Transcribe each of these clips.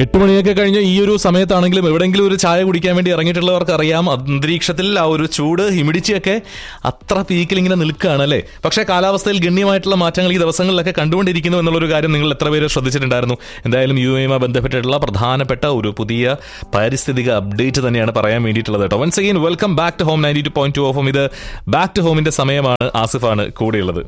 എട്ട് മണിയൊക്കെ കഴിഞ്ഞ് ഈ ഒരു സമയത്താണെങ്കിലും എവിടെയെങ്കിലും ഒരു ചായ കുടിക്കാൻ വേണ്ടി ഇറങ്ങിയിട്ടുള്ളവർക്ക് അറിയാം അന്തരീക്ഷത്തിൽ ആ ഒരു ചൂട് ഹിമിഡിച്ചൊക്കെ അത്ര പീക്കിൽ ഇങ്ങനെ നിൽക്കുകയാണ് അല്ലേ പക്ഷേ കാലാവസ്ഥയിൽ ഗണ്യമായിട്ടുള്ള മാറ്റങ്ങൾ ഈ ദിവസങ്ങളിലൊക്കെ കണ്ടുകൊണ്ടിരിക്കുന്നു എന്നുള്ളൊരു കാര്യം നിങ്ങൾ എത്ര പേര് ശ്രദ്ധിച്ചിട്ടുണ്ടായിരുന്നു എന്തായാലും യു എയുമായി ബന്ധപ്പെട്ടിട്ടുള്ള പ്രധാനപ്പെട്ട ഒരു പുതിയ പാരിസ്ഥിതിക അപ്ഡേറ്റ് തന്നെയാണ് പറയാൻ വേണ്ടിയിട്ടുള്ളത് കേട്ടോ once again welcome back to home ninety two point two ഓഫും ഇത് ബാക്ക് ടു ഹോമിന്റെ സമയമാണ് ആസിഫാണ് കൂടെയുള്ളത്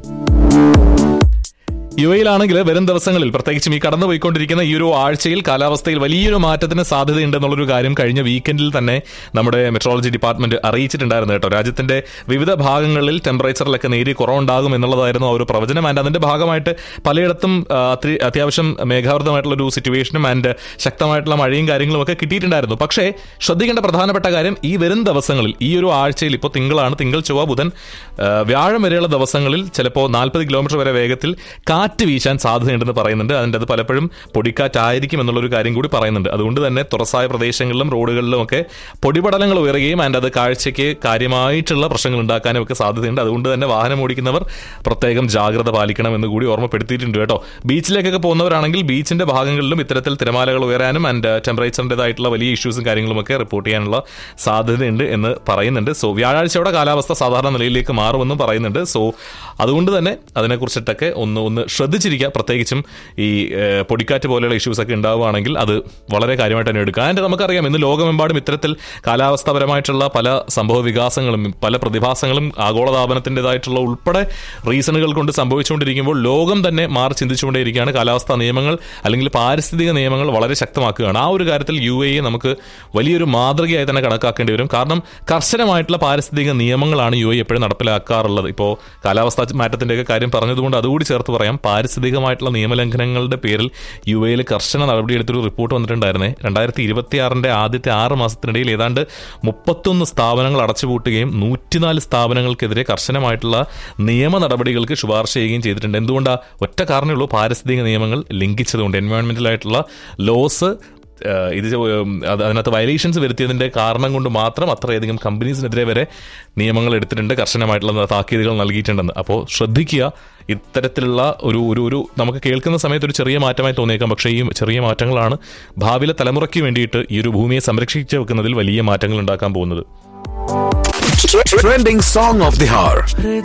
യു എയിലാണെങ്കിൽ വരും ദിവസങ്ങളിൽ പ്രത്യേകിച്ചും ഈ കടന്നു പോയിക്കൊണ്ടിരിക്കുന്ന ഈ ഒരു ആഴ്ചയിൽ കാലാവസ്ഥയിൽ വലിയൊരു മാറ്റത്തിന് സാധ്യതയുണ്ടെന്നുള്ളൊരു കാര്യം കഴിഞ്ഞ വീക്കെൻഡിൽ തന്നെ നമ്മുടെ മെട്രോളജി ഡിപ്പാർട്ട്മെന്റ് അറിയിച്ചിട്ടുണ്ടായിരുന്നു കേട്ടോ രാജ്യത്തിന്റെ വിവിധ ഭാഗങ്ങളിൽ ടെമ്പറേച്ചറിലൊക്കെ നേരിയ കുറവുണ്ടാകും എന്നുള്ളതായിരുന്നു ആ ഒരു പ്രവചനം ആൻഡ് അതിന്റെ ഭാഗമായിട്ട് പലയിടത്തും ആ, അത്യ- അത്യാവശ്യം മേഘാവൃതമായിട്ടുള്ള ഒരു സിറ്റുവേഷനും ആൻഡ് ശക്തമായിട്ടുള്ള മഴയും കാര്യങ്ങളും ഒക്കെ കിട്ടിയിട്ടുണ്ടായിരുന്നു പക്ഷേ ശ്രദ്ധിക്കേണ്ട പ്രധാനപ്പെട്ട കാര്യം ഈ വരും ദിവസങ്ങളിൽ ഈ ഒരു ആഴ്ചയിൽ ഇപ്പോൾ തിങ്കളാണ് തിങ്കൾ ചൊവ്വ ബുധൻ ആ, വ്യാഴം വരെയുള്ള ദിവസങ്ങളിൽ ചിലപ്പോൾ നാൽപ്പത് കിലോമീറ്റർ വരെ വേഗത്തിൽ കാറ്റ് വീശാൻ സാധ്യതയുണ്ടെന്ന് പറയുന്നുണ്ട് അതിൻ്റെ അത് പലപ്പോഴും പൊടിക്കാറ്റായിരിക്കും എന്നുള്ളൊരു കാര്യം കൂടി പറയുന്നുണ്ട് അതുകൊണ്ട് തന്നെ തുറസായ പ്രദേശങ്ങളിലും റോഡുകളിലും ഒക്കെ പൊടിപടലങ്ങൾ ഉയരുകയും ആൻഡ് അത് കാഴ്ചയ്ക്ക് കാര്യമായിട്ടുള്ള പ്രശ്നങ്ങൾ ഉണ്ടാക്കാനും ഒക്കെ സാധ്യതയുണ്ട് അതുകൊണ്ട് തന്നെ വാഹനം ഓടിക്കുന്നവർ പ്രത്യേകം ജാഗ്രത പാലിക്കണം എന്ന് കൂടി ഓർമ്മപ്പെടുത്തിയിട്ടുണ്ട് കേട്ടോ ബീച്ചിലേക്കൊക്കെ പോകുന്നവരാണെങ്കിൽ ബീച്ചിന്റെ ഭാഗങ്ങളിലും ഇത്തരത്തിൽ തിരമാലകൾ ഉയരാനും ആൻഡ് ടെമ്പറേച്ചറിൻ്റെതായിട്ടുള്ള വലിയ ഇഷ്യൂസും കാര്യങ്ങളും ഒക്കെ റിപ്പോർട്ട് ചെയ്യാനുള്ള സാധ്യതയുണ്ട് എന്ന് പറയുന്നുണ്ട് സോ വ്യാഴാഴ്ചയുടെ കാലാവസ്ഥ സാധാരണ നിലയിലേക്ക് മാറുമെന്നും പറയുന്നുണ്ട് സോ അതുകൊണ്ട് തന്നെ അതിനെക്കുറിച്ചിട്ടൊക്കെ ഒന്ന് ഒന്ന് ശ്രദ്ധിച്ചിരിക്കുക പ്രത്യേകിച്ചും ഈ ഏഹ്, പൊടിക്കാറ്റ് പോലെയുള്ള ഇഷ്യൂസ് ഒക്കെ ഉണ്ടാവുകയാണെങ്കിൽ അത് വളരെ കാര്യമായിട്ട് തന്നെ എടുക്കുക ആൻഡ് നമുക്കറിയാം ഇന്ന് ലോകമെമ്പാടും ഇത്തരത്തിൽ കാലാവസ്ഥാപരമായിട്ടുള്ള പല സംഭവ വികാസങ്ങളും പല പ്രതിഭാസങ്ങളും ആഗോളതാപനത്തിൻ്റെതായിട്ടുള്ള ഉൾപ്പെടെ റീസണുകൾ കൊണ്ട് സംഭവിച്ചുകൊണ്ടിരിക്കുമ്പോൾ ലോകം തന്നെ മാറി ചിന്തിച്ചുകൊണ്ടേയിരിക്കുകയാണ് കാലാവസ്ഥാ നിയമങ്ങൾ അല്ലെങ്കിൽ പാരിസ്ഥിതിക നിയമങ്ങൾ വളരെ ശക്തമാക്കുകയാണ് ആ ഒരു കാര്യത്തിൽ യു എ നമുക്ക് വലിയൊരു മാതൃകയായി തന്നെ കണക്കാക്കേണ്ടി വരും കാരണം കർശനമായിട്ടുള്ള പാരിസ്ഥിതിക നിയമങ്ങളാണ് യു എ എപ്പോഴും നടപ്പിലാക്കാറുള്ളത് ഇപ്പോൾ കാലാവസ്ഥാ മാറ്റത്തിൻ്റെയൊക്കെ കാര്യം പറഞ്ഞതുകൊണ്ട് അതുകൂടി ചേർത്ത് പറയാം പാരിസ്ഥിതികമായിട്ടുള്ള നിയമലംഘനങ്ങളുടെ പേരിൽ യു എയിൽ കർശന നടപടിയെടുത്തൊരു റിപ്പോർട്ട് വന്നിട്ടുണ്ടായിരുന്നേ രണ്ടായിരത്തി ഇരുപത്തിയാറിൻ്റെ ആദ്യത്തെ ആറ് മാസത്തിനിടയിൽ ഏതാണ്ട് മുപ്പത്തൊന്ന് സ്ഥാപനങ്ങൾ അടച്ചുപൂട്ടുകയും നൂറ്റിനാല് സ്ഥാപനങ്ങൾക്കെതിരെ കർശനമായിട്ടുള്ള നിയമ നടപടികൾക്ക് ശുപാർശ ചെയ്യുകയും ചെയ്തിട്ടുണ്ട് എന്തുകൊണ്ടാ ഒറ്റ കാരണമേ ഉള്ളൂ പാരിസ്ഥിതിക നിയമങ്ങൾ ലംഘിച്ചതുകൊണ്ട് എൻവയോൺമെന്റൽ ആയിട്ടുള്ള ലോസ് ഏഹ് ഇത് ചെ- ഉം, അത് അതിനകത്ത് വയലേഷൻസ് വരുത്തിയതിന്റെ കാരണം കൊണ്ട് മാത്രം അത്രയധികം കമ്പനീസിനെതിരെ വരെ നിയമങ്ങൾ എടുത്തിട്ടുണ്ട് കർശനമായിട്ടുള്ള താക്കീതുകൾ നൽകിയിട്ടുണ്ടെന്ന് അപ്പോൾ ശ്രദ്ധിക്കുക ഇത്തരത്തിലുള്ള ഒരു ഒരു ഒരു നമുക്ക് കേൾക്കുന്ന സമയത്ത് ഒരു ചെറിയ മാറ്റമായി തോന്നിയേക്കാം പക്ഷേ ഈ ചെറിയ മാറ്റങ്ങളാണ് ഭാവിയിലെ തലമുറയ്ക്ക് വേണ്ടിയിട്ട് ഈ ഒരു ഭൂമിയെ സംരക്ഷിച്ചു വെക്കുന്നതിൽ വലിയ മാറ്റങ്ങൾ ഉണ്ടാക്കാൻ പോകുന്നത് Trending song of the hour.